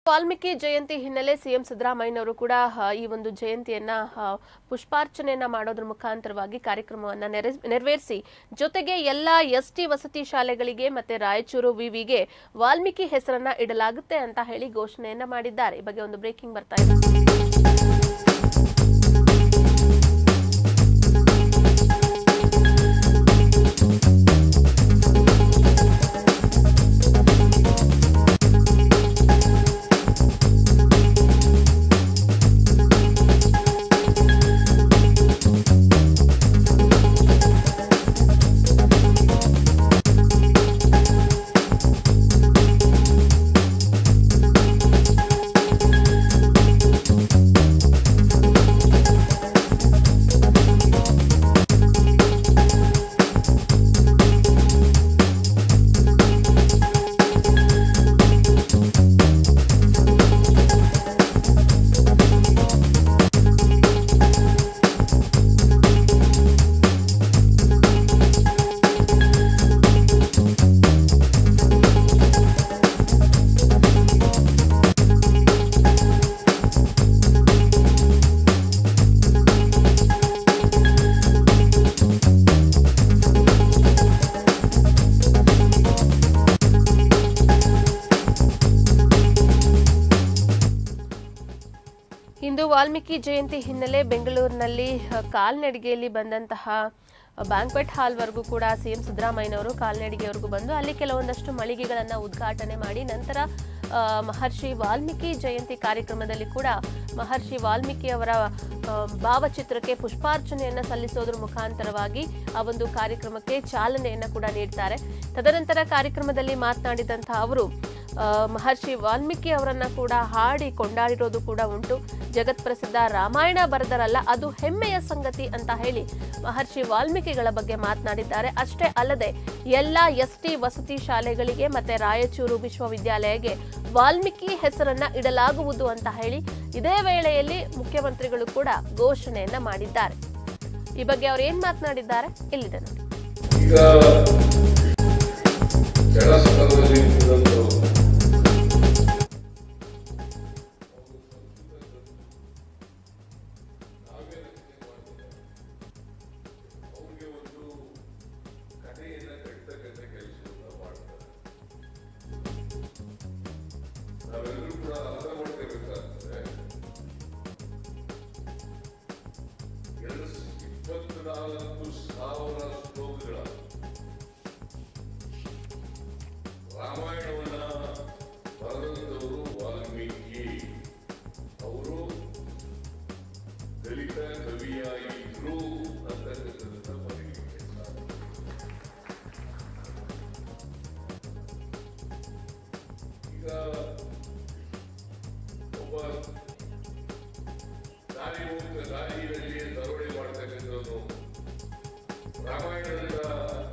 ವಾಲ್ಮೀಕಿ ಜಯಂತಿ ಹಿನ್ನೆಲೆ ಸಿಎಂ ಸಿದ್ದರಾಮಯ್ಯನವರು ಕೂಡ ಆ, ಈ ಒಂದು ಜಯಂತಿಯನ್ನ ಆ, ಪುಷ್ಪಾರ್ಚನೆಯನ್ನ ಮಾಡೋದ್ರ ಮುಖಾಂತರವಾಗಿ ಕಾರ್ಯಕ್ರಮವನ್ನ ನೆರೆ- ನೆರವೇರಿಸಿ ಜೊತೆಗೆ ಎಲ್ಲ ಎಸ್ಟಿ ವಸತಿ ಶಾಲೆಗಳಿಗೆ ಮತ್ತೆ ರಾಯಚೂರು ವಿವಿಗೆ ವಾಲ್ಮೀಕಿ ಹೆಸರನ್ನ ಇಡಲಾಗುತ್ತೆ ಅಂತ ಹೇಳಿ ಘೋಷಣೆಯನ್ನ ಮಾಡಿದ್ದಾರೆ ಈ ಬಗ್ಗೆ ಒಂದು ಬ್ರೇಕಿಂಗ್ ಬರ್ತಾ ಇದೆ ಇಂದು ವಾಲ್ಮೀಕಿ ಜಯಂತಿ ಹಿನ್ನೆಲೆ ಬೆಂಗಳೂರಿನಲ್ಲಿ ಅ, ಕಾಲ್ನಡಿಗೆಯಲ್ಲಿ ಬಂದಂತಹ ಬ್ಯಾಂಕ್ವೆಟ್ ಹಾಲ್ವರೆಗೂ ಕೂಡ ಸಿಎಂ ಸಿದ್ದರಾಮಯ್ಯನವರು ಕಾಲ್ನಡಿಗೆವರೆಗೂ ಬಂದು ಅಲ್ಲಿ ಕೆಲವೊಂದಷ್ಟು ಮಳಿಗೆಗಳನ್ನ ಉದ್ಘಾಟನೆ ಮಾಡಿ ನಂತರ ಆ, ಮಹರ್ಷಿ ವಾಲ್ಮೀಕಿ ಜಯಂತಿ ಕಾರ್ಯಕ್ರಮದಲ್ಲಿ ಕೂಡ ಮಹರ್ಷಿ ವಾಲ್ಮೀಕಿ ಅವರ ಆ, ಭಾವಚಿತ್ರಕ್ಕೆ ಪುಷ್ಪಾರ್ಚನೆಯನ್ನ ಸಲ್ಲಿಸೋದ್ರ ಮುಖಾಂತರವಾಗಿ ಆ ಒಂದು ಕಾರ್ಯಕ್ರಮಕ್ಕೆ ಚಾಲನೆಯನ್ನ ಕೂಡ ನೀಡ್ತಾರೆ ತದನಂತರ ಕಾರ್ಯಕ್ರಮದಲ್ಲಿ ಮಾತನಾಡಿದಂತಹ ಅವರು ಆ, ಮಹರ್ಷಿ ವಾಲ್ಮೀಕಿ ಅವರನ್ನ ಕೂಡ ಹಾಡಿ ಕೊಂಡಾಡಿರೋದು ಕೂಡ ಉಂಟು ಜಗತ್ ಪ್ರಸಿದ್ಧ ರಾಮಾಯಣ ಬರೆದರಲ್ಲ ಅದು ಹೆಮ್ಮೆಯ ಸಂಗತಿ ಅಂತ ಹೇಳಿ ಮಹರ್ಷಿ ವಾಲ್ಮೀಕಿಗಳ ಬಗ್ಗೆ ಮಾತನಾಡಿದ್ದಾರೆ ಅಷ್ಟೇ ಅಲ್ಲದೆ ಎಲ್ಲ ಎಸ್ಟಿ ವಸತಿ ಶಾಲೆಗಳಿಗೆ ಮತ್ತೆ ರಾಯಚೂರು ವಿಶ್ವವಿದ್ಯಾಲಯಕ್ಕೆ ವಾಲ್ಮೀಕಿ ಹೆಸರನ್ನ ಇಡಲಾಗುವುದು ಅಂತ ಹೇಳಿ ಇದೇ ವೇಳೆಯಲ್ಲಿ ಮುಖ್ಯಮಂತ್ರಿಗಳು ಕೂಡ ಘೋಷಣೆಯನ್ನ ಮಾಡಿದ್ದಾರೆ ಈ ಬಗ್ಗೆ ಅವ್ರು ಏನ್ ಮಾತನಾಡಿದ್ದಾರೆ ಇಲ್ಲಿದೆ ನೋಡಿ ಈಗ ಜಲಸ್ಥಳದಲ್ಲಿ ಇದ್ದಂಥವ್ರು ಅವ್ರಿಗೆ ಒಂದು ಕಥೆಯನ್ನ ಕಟ್ತಕ್ಕಂಥ ಕೆಲಸವನ್ನ ಮಾಡ್ತಾರೆ ನಾವೆಲ್ಲರೂ ಕೂಡ ಅರ್ಥ ಮಾಡ್ಕೋಬೇಕಾಗ್ತದೆ ಎರಡು ಇಪ್ಪತ್ನಾಲ್ಕು ಸಾವಿರ ಶ್ಲೋಕಗಳ ರಾಮಾಯಣವನ್ನ ಬರೆದಂಥವರು ವಾಲ್ಮೀಕಿ ಅವರು ದಲಿತ ಕವಿಯಾಗಿದ್ರು ಅಂತಕ್ಕಂಥದ್ದನ್ನ ಬರೀಲಿಕ್ಕೆ ಸಾಧ್ಯ ಈಗ ಒಬ್ಬ ದಾರಿ ಹೋಗ್ತ ದಾರಿಯಲ್ಲಿ ದರೋಡೆ ಮಾಡ್ತಕ್ಕಂಥದ್ದು ರಾಮಾಯಣದ